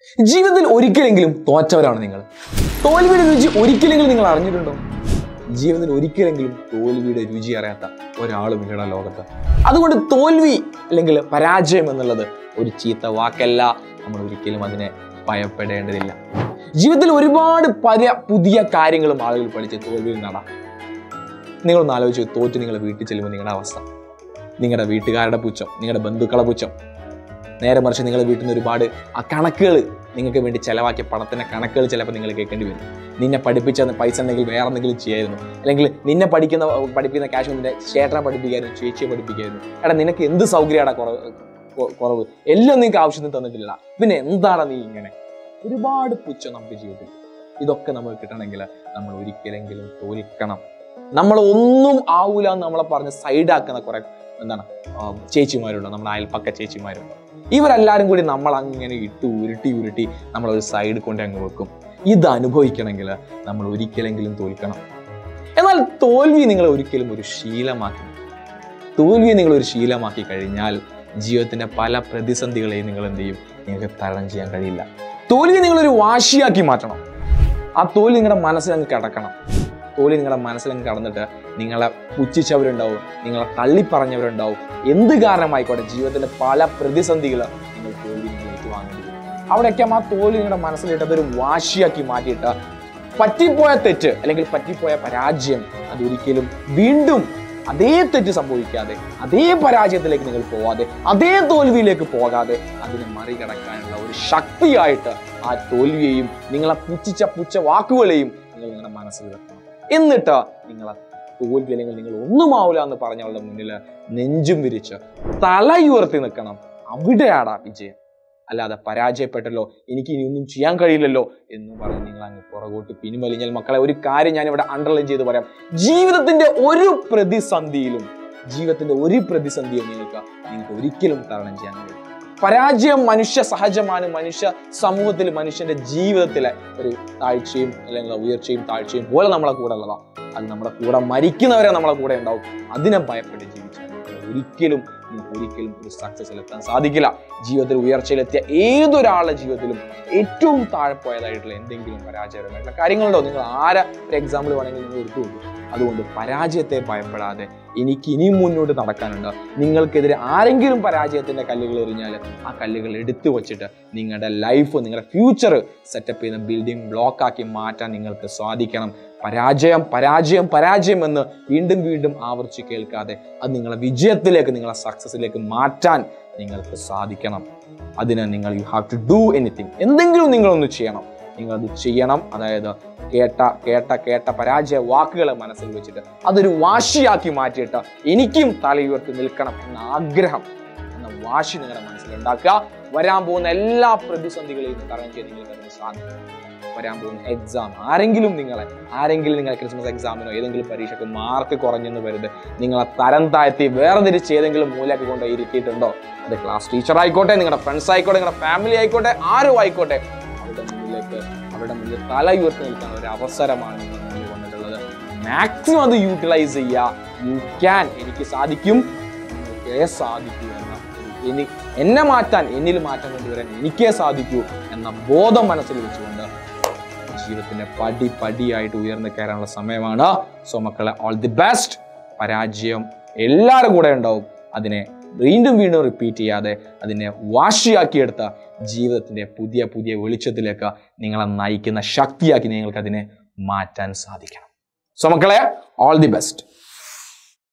ജീവിതത്തിൽ ഒരിക്കലെങ്കിലും തോറ്റവരാണ് നിങ്ങൾ തോൽവിയുടെ രുചി ഒരിക്കലെങ്കിലും നിങ്ങൾ അറിഞ്ഞിട്ടുണ്ടോ ജീവിതത്തിൽ ഒരിക്കലെങ്കിലും തോൽവിയുടെ രുചി അറിയാത്ത ഒരാളും നിങ്ങളുടെ ലോകത്ത് അതുകൊണ്ട് തോൽവി അല്ലെങ്കിൽ പരാജയം എന്നുള്ളത് ഒരു ചീത്ത വാക്കല്ല നമ്മൾ ഒരിക്കലും അതിനെ ഭയപ്പെടേണ്ടതില്ല ജീവിതത്തിൽ ഒരുപാട് പല പുതിയ കാര്യങ്ങളും ആളുകൾ പഠിച്ച് തോൽവിയിൽ നടാം നിങ്ങളൊന്ന് ആലോചിച്ച് തോറ്റ് നിങ്ങൾ വീട്ടിൽ ചെല്ലുമ്പോൾ നിങ്ങളുടെ അവസ്ഥ നിങ്ങളുടെ വീട്ടുകാരുടെ പുച്ഛം നിങ്ങളുടെ ബന്ധുക്കളെ പുച്ഛം നേരെ മറിച്ച് നിങ്ങളുടെ വീട്ടിൽ നിന്ന് ഒരുപാട് ആ കണക്കുകൾ നിങ്ങൾക്ക് വേണ്ടി ചെലവാക്കിയ പണത്തിന്റെ കണക്കുകൾ ചിലപ്പോൾ നിങ്ങൾ കേൾക്കേണ്ടി വരും നിന്നെ പഠിപ്പിച്ച പൈസ ഉണ്ടെങ്കിൽ വേറെ എന്തെങ്കിലും ചെയ്യായിരുന്നു അല്ലെങ്കിൽ നിന്നെ പഠിക്കുന്ന പഠിപ്പിക്കുന്ന ക്യാഷ് നിന്റെ ചേട്ടനെ പഠിപ്പിക്കായിരുന്നു ചേച്ചിയെ പഠിപ്പിക്കായിരുന്നു എടാ നിനക്ക് എന്ത് സൗകര്യമാണ് കുറവ് കൊ- കുറവ് എല്ലാം നിങ്ങൾക്ക് ആവശ്യത്തിന് തന്നിട്ടില്ല പിന്നെ എന്താണ് നീ ഇങ്ങനെ ഒരുപാട് പുച്ഛം നമുക്ക് ജീവിതത്തിൽ ഇതൊക്കെ നമുക്ക് കിട്ടണമെങ്കിൽ നമ്മൾ ഒരിക്കലെങ്കിലും തോൽക്കണം നമ്മൾ ഒന്നും ആവൂല എന്ന് നമ്മളെ പറഞ്ഞ് സൈഡാക്കുന്ന കുറെ എന്താണ് ആ, ചേച്ചിമാരുണ്ട് നമ്മുടെ അയൽപ്പക്ക ചേച്ചിമാരുണ്ട് ഇവരെല്ലാരും കൂടി നമ്മൾ അങ്ങനെ ഇട്ട് ഉരുട്ടി ഉരുട്ടി നമ്മൾ ഒരു സൈഡ് കൊണ്ട് അങ്ങ് വെക്കും ഇത് അനുഭവിക്കണമെങ്കിൽ നമ്മൾ ഒരിക്കലെങ്കിലും തോൽക്കണം എന്നാൽ തോൽവി നിങ്ങൾ ഒരിക്കലും ഒരു ശീലമാക്കി തോൽവിയെ നിങ്ങൾ ഒരു ശീലമാക്കി കഴിഞ്ഞാൽ ജീവിതത്തിന്റെ പല പ്രതിസന്ധികളെയും നിങ്ങൾ എന്ത് ചെയ്യും നിങ്ങൾക്ക് തരണം ചെയ്യാൻ കഴിയില്ല തോൽവി നിങ്ങളൊരു വാശിയാക്കി മാറ്റണം ആ തോൽവി നിങ്ങളുടെ മനസ്സിൽ അങ്ങ് കിടക്കണം തോൽവി നിങ്ങളുടെ മനസ്സിൽ അങ്ങ് കടന്നിട്ട് നിങ്ങളെ പുച്ഛിച്ചവരുണ്ടാവും നിങ്ങളെ തള്ളിപ്പറഞ്ഞവരുണ്ടാവും എന്ത് കാരണമായിക്കോട്ടെ ജീവിതത്തിലെ പല പ്രതിസന്ധികൾ നിങ്ങൾ തോൽവി നിങ്ങൾ ഏറ്റുവാങ്ങേണ്ടി വരും അവിടെയൊക്കെ ആ തോൽവി നിങ്ങളുടെ മനസ്സിലിട്ട് അതൊരു വാശിയാക്കി മാറ്റിയിട്ട് പറ്റിപ്പോയ തെറ്റ് അല്ലെങ്കിൽ പറ്റിപ്പോയ പരാജയം അതൊരിക്കലും വീണ്ടും അതേ തെറ്റ് സംഭവിക്കാതെ അതേ പരാജയത്തിലേക്ക് നിങ്ങൾ പോവാതെ അതേ തോൽവിയിലേക്ക് പോകാതെ അതിനെ മറികടക്കാനുള്ള ഒരു ശക്തിയായിട്ട് ആ തോൽവിയെയും നിങ്ങളെ പുച്ഛിച്ച പുച്ഛ വാക്കുകളെയും നിങ്ങൾ നിങ്ങളുടെ മനസ്സിൽ വെക്കണം എന്നിട്ട് നിങ്ങളെ തോൽവി അല്ലെങ്കിൽ നിങ്ങൾ ഒന്നുമാവില്ല എന്ന് പറഞ്ഞവളുടെ മുന്നിൽ നെഞ്ചും വിരിച്ച് തലയുയർത്തി നിൽക്കണം അവിടെയാടാ വിജയം അല്ലാതെ പരാജയപ്പെട്ടല്ലോ എനിക്ക് ഇനി ഒന്നും ചെയ്യാൻ കഴിയില്ലല്ലോ എന്ന് പറഞ്ഞ് നിങ്ങൾ അങ്ങ് പുറകോട്ട് പിൻവലിഞ്ഞാൽ മക്കളെ ഒരു കാര്യം ഞാൻ ഇവിടെ അണ്ടർലൈൻ ചെയ്ത് പറയാം ജീവിതത്തിന്റെ ഒരു പ്രതിസന്ധിയിലും ജീവിതത്തിന്റെ ഒരു പ്രതിസന്ധിയും നിങ്ങൾക്ക് നിങ്ങൾക്ക് ഒരിക്കലും തരണം ചെയ്യാൻ കഴിയും പരാജയം മനുഷ്യ സഹജമാണ് മനുഷ്യ സമൂഹത്തിൽ മനുഷ്യന്റെ ജീവിതത്തിലെ ഒരു താഴ്ചയും അല്ലെങ്കിൽ ഉയർച്ചയും താഴ്ചയും പോലെ നമ്മളെ കൂടെ ഉള്ളതാണ് അത് നമ്മുടെ കൂടെ മരിക്കുന്നവരെ നമ്മളെ കൂടെ ഉണ്ടാവും അതിനെ ഭയപ്പെട്ട് ജീവിച്ചാൽ നമുക്ക് ഒരിക്കലും നിങ്ങൾക്ക് ഒരിക്കലും ഒരു സക്സസിൽ എത്താൻ സാധിക്കില്ല ജീവിതത്തിൽ ഉയർച്ചയിലെത്തിയ ഏതൊരാളുടെ ജീവിതത്തിലും ഏറ്റവും താഴെ പോയതായിട്ടുള്ള എന്തെങ്കിലും പരാജയപരമായിട്ടുള്ള കാര്യങ്ങളുണ്ടോ നിങ്ങൾ ആരെ ഒരു എക്സാമ്പിൾ വേണമെങ്കിൽ നിങ്ങൾ എടുത്തു നോക്കും അതുകൊണ്ട് പരാജയത്തെ ഭയപ്പെടാതെ എനിക്ക് ഇനിയും മുന്നോട്ട് നടക്കാനുണ്ട് നിങ്ങൾക്കെതിരെ ആരെങ്കിലും പരാജയത്തിന്റെ കല്ലുകൾ എറിഞ്ഞാൽ ആ കല്ലുകൾ എടുത്തു വച്ചിട്ട് നിങ്ങളുടെ ലൈഫ് നിങ്ങളുടെ ഫ്യൂച്ചർ സെറ്റപ്പ് ചെയ്യുന്ന ബിൽഡിംഗ് ബ്ലോക്ക് ആക്കി മാറ്റാൻ നിങ്ങൾക്ക് സാധിക്കണം പരാജയം പരാജയം പരാജയം എന്ന് വീണ്ടും വീണ്ടും ആവർത്തിച്ച് കേൾക്കാതെ അത് നിങ്ങളെ വിജയത്തിലേക്ക് നിങ്ങളെ സക്സസിലേക്ക് മാറ്റാൻ നിങ്ങൾക്ക് സാധിക്കണം അതിന് നിങ്ങൾ you have to do anything എന്തെങ്കിലും നിങ്ങളൊന്ന് ചെയ്യണം നിങ്ങൾ അത് ചെയ്യണം അതായത് കേട്ട കേട്ട കേട്ട പരാജയ വാക്കുകളെ മനസ്സിൽ വെച്ചിട്ട് അതൊരു വാശിയാക്കി മാറ്റിയിട്ട് എനിക്കും തലയുയർത്തി നിൽക്കണം എന്ന ആഗ്രഹം എന്ന വാശി നിങ്ങളുടെ മനസ്സിൽ ഉണ്ടാക്കുക വരാൻ പോകുന്ന എല്ലാ പ്രതിസന്ധികളെയും തരണം ചെയ്യാൻ നിങ്ങൾക്ക് അതിന് സാധിക്കും വരാൻ പോകുന്ന എക്സാം ആരെങ്കിലും നിങ്ങളെ ആരെങ്കിലും നിങ്ങളെ ക്രിസ്മസ് എക്സാമിനോ ഏതെങ്കിലും പരീക്ഷയ്ക്ക് മാർക്ക് കുറഞ്ഞെന്ന് വരുത് നിങ്ങളെ തരം താഴ്ത്തി വേർതിരിച്ച് ഏതെങ്കിലും മൂലക്ക് കൊണ്ട് ഇരുത്തിയിട്ടുണ്ടോ അത് ക്ലാസ് ടീച്ചർ ആയിക്കോട്ടെ നിങ്ങളുടെ ഫ്രണ്ട്സ് ആയിക്കോട്ടെ നിങ്ങളുടെ ഫാമിലി ആയിക്കോട്ടെ ആരും ആയിക്കോട്ടെ അവരുടെ മുന്നിലേക്ക് അവരുടെ മുന്നിൽ തല ഉയർത്തി നിൽക്കാൻ ഒരു അവസരമാണ് നിങ്ങൾ മുന്നിൽ വന്നിട്ടുള്ളത് മാക്സിമം അത് യൂട്ടിലൈസ് ചെയ്യുക യു ക്യാൻ എനിക്ക് സാധിക്കും നിങ്ങൾക്കേ സാധിക്കൂ എന്ന ഒരു എനി എന്നെ മാറ്റാൻ എന്നിൽ മാറ്റം കൊണ്ടുവരാൻ എനിക്കേ സാധിക്കൂ എന്ന ബോധം മനസ്സിൽ വെച്ചുകൊണ്ട് ജീവിതത്തിന്റെ പടി പടിയായിട്ട് ഉയർന്നു കയറാനുള്ള സമയമാണ് സോ മക്കളെ ഓൾ ദി ബെസ്റ്റ് പരാജയം എല്ലാവരും കൂടെ ഉണ്ടാവും അതിനെ വീണ്ടും വീണ്ടും റിപ്പീറ്റ് ചെയ്യാതെ അതിനെ വാശിയാക്കിയെടുത്ത ജീവിതത്തിന്റെ പുതിയ പുതിയ വെളിച്ചത്തിലേക്ക് നിങ്ങളെ നയിക്കുന്ന ശക്തിയാക്കി നിങ്ങൾക്ക് അതിനെ മാറ്റാൻ സാധിക്കണം സോ മക്കളെ ഓൾ ദി ബെസ്റ്റ്